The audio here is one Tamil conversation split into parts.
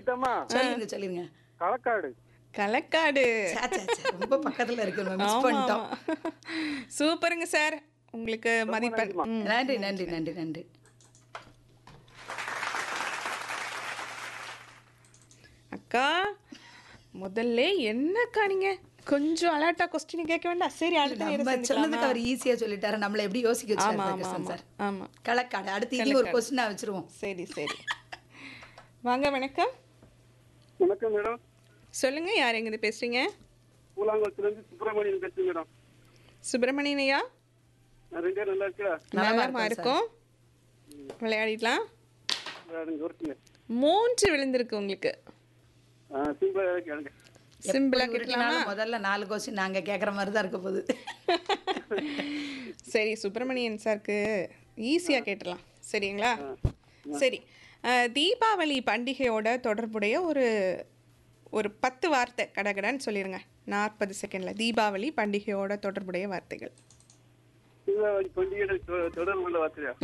சொல்லிட்டோமா சொல்லிருங்க சொல்லிருங்க களக்காடு களக்காடு சே, சே, சே, ரொம்ப பக்கத்துல இருக்கு மிஸ் ஆமா, பண்ணிட்டோம் ஆமா. சூப்பருங்க சார் உங்களுக்கு மதிப்பெண் ம். நன்றி நன்றி நன்றி நன்றி அக்கா முதல்ல என்னக்கா நீங்க கொஞ்சம் அலர்ட்டா கொஸ்டின் கேட்க வேண்டாம் சரி அடுத்த நேரம் நம்ம சொன்னதுக்கு செஞ்சுக்கலாமா? அவர் ஈஸியா சொல்லிட்டாரு நம்மள எப்படி யோசிக்க ஆமா வச்சாரு ஆமா கிருஷ்ணன் ஆமா சார் ஆமா களக்காடு அடுத்து இது ஒரு கொஸ்டினா வச்சிருவோம் சரி சரி வாங்க வணக்கம் வணக்கம் மேடம் சொல்லுங்க யார் எங்க பேசுறீங்க பூலாங்குளத்துல இருந்து சுப்பிரமணியன் பேசுறேன் மேடம் சுப்பிரமணியன் ஐயா நான் ரெண்டு பேரும் நல்லா இருக்கா நலமா இருக்கும் விளையாடிடலாம் நீங்க ஒருத்தங்க மூன்று விழுந்திருக்கு உங்களுக்கு சிம்பிளா கேளுங்க சிம்பிளா எப்படி கேட்கலாமா உருட்டினாலும் முதல்ல நாலு கொஸ்டின் நாங்க கேக்குற மாதிரி தான் இருக்க போகுது சரி சுப்பிரமணியன் சாருக்கு ஈஸியா கேட்டுடலாம் சரிங்களா சரி அஹ், தீபாவளி பண்டிகையோட தொடர்புடைய ஒரு ஒரு பத்து வார்த்தை கடகடன்னு சொல்லிருங்க நாற்பது செகண்ட்ல தீபாவளி பண்டிகையோட தொடர்புடைய வார்த்தைகள் தீபாவளி பண்டிகை தொ- தொடர்பு உள்ள வார்த்தையா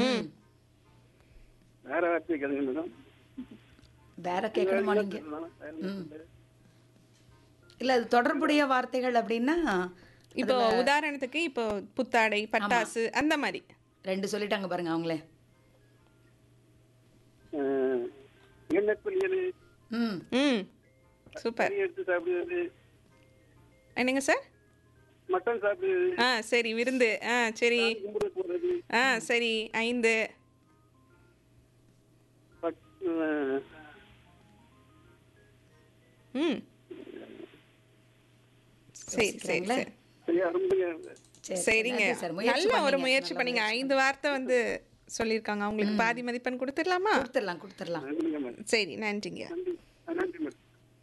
வேற வார்த்தை கேளுங்க மேடம் வேற கேட்கணுமா நீங்க ம். இல்ல அது தொடர்புடைய வார்த்தைகள் அப்படின்னா இப்போ உதாரணத்துக்கு இப்போ புத்தாடை பட்டாசு அந்த மாதிரி ரெண்டு சொல்லிட்டாங்க பாருங்க அவங்களே எண்ணெய் ஏழு ம் ம் சூப்பர் கறி எடுத்து சாப்பிடுறது என்னங்க சார் மட்டன் சாப்பிடுறது ஆ சரி விருந்து ஆ சரி கும்பிடு போடுறது ஆ சரி ஐந்து பட்- அஹ், ம் சரி சரி யோசிக்கிறீங்களா? சரி சரியா ரொம்ப சரி, சரிங்க நன்றி சார். முயற்சி நல்ல ஒரு பண்ணீங்க. முயற்சி நல்ல பண்ணீங்க ஐந்து வார்த்தை வந்து சொல்லியிருக்காங்க அவங்களுக்கு பாதி மதிப்பெண் கொடுத்துடலாமா கொடுத்துடலாம் கொடுத்துடலாம் நன்றிங்க மேடம் சரி நன்றிங்க நன்றி நன்றி மேடம்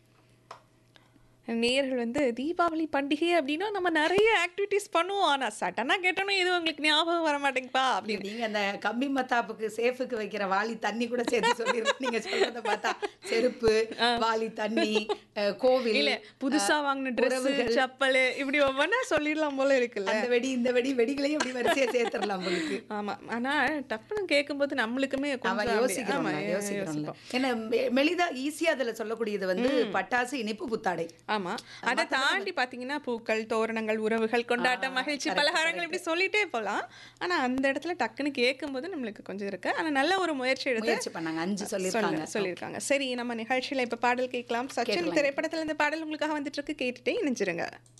நேர்கள் வந்து தீபாவளி பண்டிகை அப்படின்னா நம்ம நிறைய ஆக்டிவிட்டிஸ் பண்ணுவோம் ஆனா சட்டனா கேட்டோன்னா இது உங்களுக்கு ஞாபகம் வர மாட்டேங்குப்பா அப்படின்னு நீங்க அந்த கம்பி மத்தாப்புக்கு சேஃபுக்கு வைக்கிற வாளி தண்ணி கூட சேர்த்து சொல்லிருக்கீங்க நீங்க சொல்றத பார்த்தா செருப்பு வாளி தண்ணி அஹ், கோவில் இல்ல புதுசா வாங்கின ட்ரெஸ் செப்பல் இப்படி ஒவ்வொன்றா சொல்லிடலாம் போல இருக்குல்ல அந்த வெடி இந்த வெடி வெடிகளையும் அப்படி வரிசையா சேர்த்துடலாம் உங்களுக்கு ஆமா ஆனா டப்புன்னு கேட்கும்போது நம்மளுக்குமே அவன் கொஞ்சம் அப்படி- யோசிக்கிறோம் ஆமா, யோசிக்கிறோம்ல யோசிப்போம். ஏன்னா மெ- மெலிதா ஈஸியா அதுல சொல்லக்கூடியது வந்து பட்டாசு இனிப்பு புத்தாடை ஆமா அதை தாண்டி பாத்தீங்கன்னா பூக்கள் தோரணங்கள் உறவுகள் கொண்டாட்டம் மகிழ்ச்சி பலகாரங்கள் இப்படி சொல்லிட்டே போலாம் ஆனா அந்த இடத்துல டக்குன்னு கேட்கும்போது நம்மளுக்கு கொஞ்சம் இருக்கு ஆனா நல்ல ஒரு முயற்சி எடுத்து முயற்சி பண்ணாங்க அஞ்சு சொல்லியிருக்காங்க சொல்ல சொல்லியிருக்காங்க சரி நம்ம நிகழ்ச்சியில இப்ப பாடல் கேட்கலாம் சச்சின் திரைப்படத்துல இந்த பாடல் உங்களுக்காக வந்துட்டு இருக்கு கேட்டுட்டே இணைஞ்சிருங்க